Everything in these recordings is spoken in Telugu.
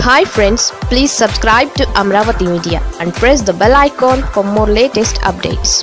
hi friends please subscribe to Amaravati media and press the bell icon for more latest updates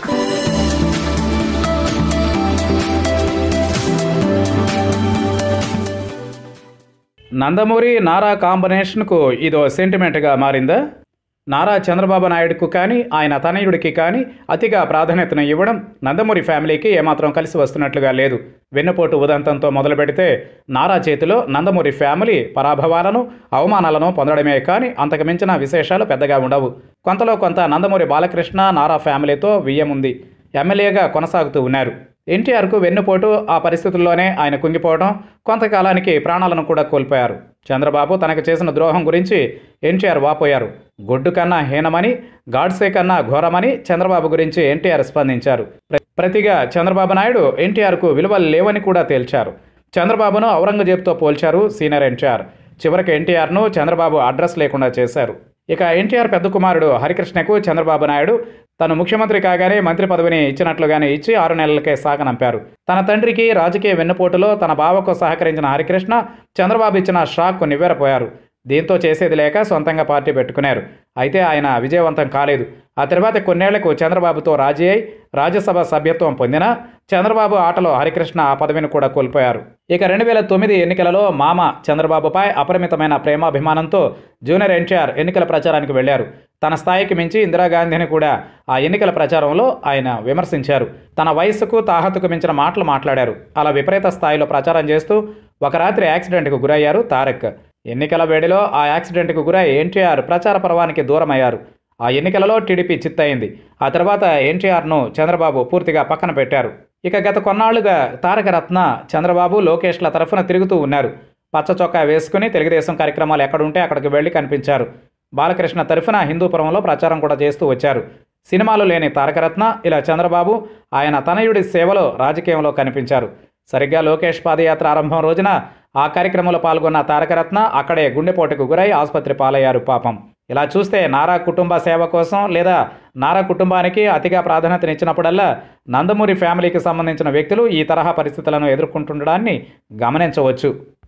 Nandamuri Nara కాంబినేషన్కు ఇదో సెంటిమెంట్గా మారిందా నారా చంద్రబాబు నాయుడుకు కానీ ఆయన తనయుడికి కానీ అతిగా ప్రాధాన్యతను ఇవ్వడం నందమూరి ఫ్యామిలీకి ఏమాత్రం కలిసి వస్తున్నట్లుగా లేదు వెన్నుపోటు ఉదంతంతో మొదలు పెడితే నారా చేతిలో నందమూరి ఫ్యామిలీ పరాభవాలను అవమానాలను పొందడమే కానీ అంతకు మించిన విశేషాలు పెద్దగా ఉండవు కొంతలో కొంత నందమూరి బాలకృష్ణ నారా ఫ్యామిలీతో వియ్యముంది ఎమ్మెల్యేగా కొనసాగుతూ ఉన్నారు ఎన్టీఆర్కు వెన్నుపోటు ఆ పరిస్థితుల్లోనే ఆయన కుంగిపోవడం కొంతకాలానికి ప్రాణాలను కూడా కోల్పోయారు చంద్రబాబు తనకు చేసిన ద్రోహం గురించి ఎన్టీఆర్ వాపోయారు గొడ్డు కన్నా హీనమని గాడ్సే కన్నా ఘోరమని చంద్రబాబు గురించి ఎన్టీఆర్ స్పందించారు ప్ర- ప్రతిగా చంద్రబాబు నాయుడు ఎన్టీఆర్కు విలువలు లేవని కూడా తేల్చారు చంద్రబాబును ఔరంగజేబ్తో పోల్చారు సీనియర్ ఎన్టీఆర్ చివరికి ఎన్టీఆర్ను చంద్రబాబు అడ్రస్ లేకుండా చేశారు ఇక ఎన్టీఆర్ పెద్ద కుమారుడు హరికృష్ణకు చంద్రబాబు నాయుడు తను ముఖ్యమంత్రి కాగానే మంత్రి పదవిని ఇచ్చినట్లుగానే ఇచ్చి ఆరు నెలలకే సాగనంపారు తన తండ్రికి రాజకీయ వెన్నుపోటులో తన బావకు సహకరించిన హరికృష్ణ చంద్రబాబు ఇచ్చిన షాక్కు నివ్వెరపోయారు దీంతో చేసేది లేక సొంతంగా పార్టీ పెట్టుకున్నారు అయితే ఆయన విజయవంతం కాలేదు ఆ తర్వాత కొన్నేళ్లకు చంద్రబాబుతో రాజీ అయి రాజ్యసభ సభ్యత్వం పొందిన చంద్రబాబు ఆటలో హరికృష్ణ ఆ పదవిని కూడా కోల్పోయారు ఇక రెండు వేల తొమ్మిది ఎన్నికలలో మామ చంద్రబాబుపై అపరిమితమైన ప్రేమాభిమానంతో జూనియర్ ఎన్టీఆర్ ఎన్నికల ప్రచారానికి వెళ్లారు తన స్థాయికి మించి ఇందిరాగాంధీని కూడా ఆ ఎన్నికల ప్రచారంలో ఆయన విమర్శించారు తన వయస్సుకు తాహతుకు మించిన మాటలు మాట్లాడారు అలా విపరీత స్థాయిలో ప్రచారం చేస్తూ ఒక రాత్రి యాక్సిడెంట్కు గురయ్యారు తారక్ ఎన్నికల వేడిలో ఆ యాక్సిడెంట్కు గురై ఎన్టీఆర్ ప్రచార పర్వానికి దూరమయ్యారు ఆ ఎన్నికలలో టీడీపీ చిత్తయింది ఆ తర్వాత ఎన్టీఆర్ను చంద్రబాబు పూర్తిగా పక్కన పెట్టారు ఇక గత కొన్నాళ్లుగా తారక రత్న చంద్రబాబు లోకేష్ల తరఫున తిరుగుతూ ఉన్నారు పచ్చ చొక్కా వేసుకుని తెలుగుదేశం కార్యక్రమాలు ఎక్కడుంటే అక్కడికి వెళ్ళి కనిపించారు బాలకృష్ణ తరఫున హిందూపురంలో ప్రచారం కూడా చేస్తూ వచ్చారు సినిమాలు లేని తారకరత్న ఇలా చంద్రబాబు ఆయన తనయుడి సేవలో రాజకీయంలో కనిపించారు సరిగ్గా లోకేష్ పాదయాత్ర ఆరంభం రోజున ఆ కార్యక్రమంలో పాల్గొన్న తారకరత్న అక్కడే గుండెపోటుకు గురై ఆసుపత్రి పాలయ్యారు పాపం ఇలా చూస్తే నారా కుటుంబ సేవ కోసం లేదా నారా కుటుంబానికి అతిగా ప్రాధాన్యతనిచ్చినప్పుడల్లా నందమూరి ఫ్యామిలీకి సంబంధించిన వ్యక్తులు ఈ తరహా పరిస్థితులను ఎదుర్కొంటుండడాన్ని గమనించవచ్చు